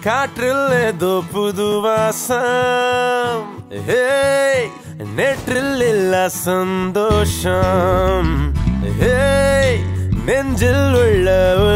காற்றில் ஏதோ புது வாசம் ஹேய், நேற்றில் இல்ல சந்தோஷம் ஹேய், நெஞ்சில் உள்ள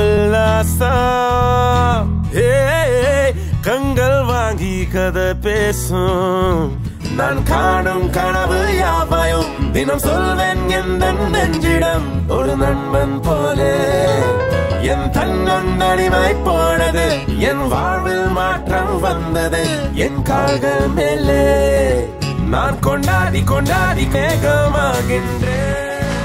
உல்லாசம் ஹேய், கண்கள் வாங்கி கதை பேசும் நான் காணும் கனவு யாவையும் தினம் சொல்வேன் எந்த நெஞ்சிடம் ஒரு நண்பன் போலே என் தன்னம் அடிமை போனது என் வாழ்வில் மாற்றம் வந்தது என் கால்கள் மேலே நான் கொண்டாடி கொண்டாடி மேகமாகின்றேன்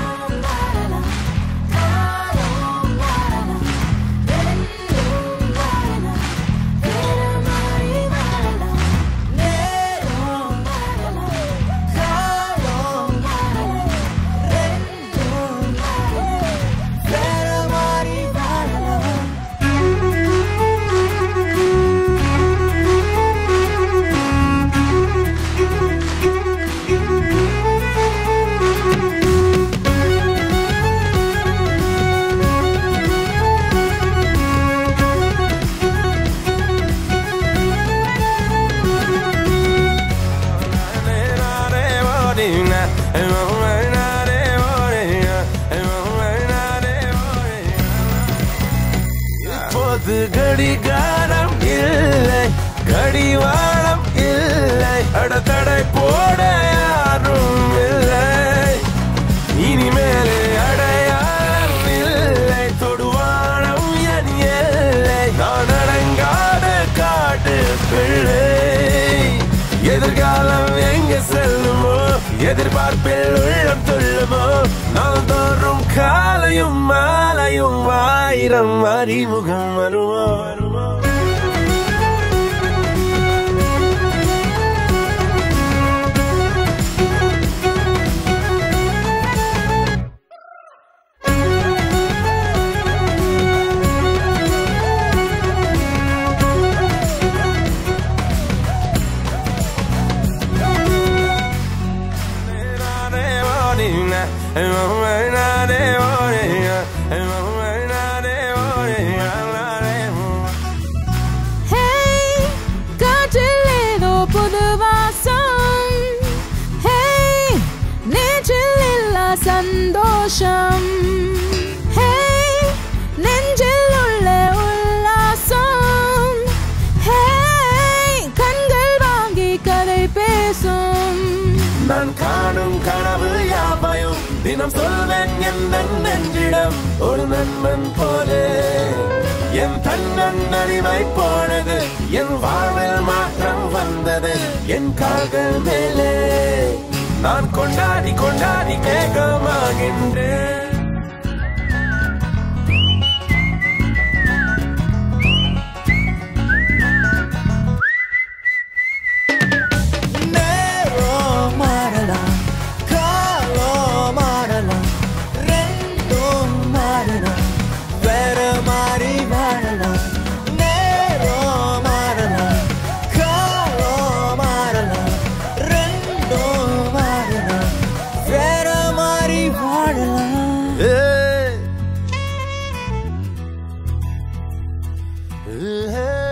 இப்போது கடிகாரம் இல்லை கடிவாளம் இல்லை அடத்தடை போட யாரும் இல்லை இனிமேலே அடையாளம் இல்லை தொடுவானம் என் எல்லை நான் அடங்காத காட்டு பிள்ளை எதிர்காலம் எங்க செல்லுமோ எதிர்பார்ப்பில் உள்ளம் துள்ளுமோ நான் தோறும் காலையும் மாலையும் ஆயிரம் அறிமுகம் வருமோ வருமோ Hey, காற்றில் ஏதோ புது வாசம் Hey, நெஞ்சில் இல்ல சந்தோஷம் Hey, நெஞ்சில் உள்ள உல்லாசம் Hey, கண்கள் வாங்கி கதை பேசும் நான் காணும் கனவு யாவையும் தினம் சொல்வேன் எந்த நெஞ்சிடம் ஒரு நண்பன் போலே என் தன்னன் அடிமை போனது என் வாழ்வில் மாற்றம் வந்தது என் கால்கள் மேலே நான் கொண்டாடி கொண்டாடி மேகமாகின்றேன் நேரம் மாறலாம் காலம் மாறலாம் ரெண்டும் மாறலாம் வேற மாதிரி வாழலாம் நேரம் மாறலாம் காலம் மாறலாம் ரெண்டும் மாறலாம் வேற மாதிரி வாழலாம் Hey. Hey.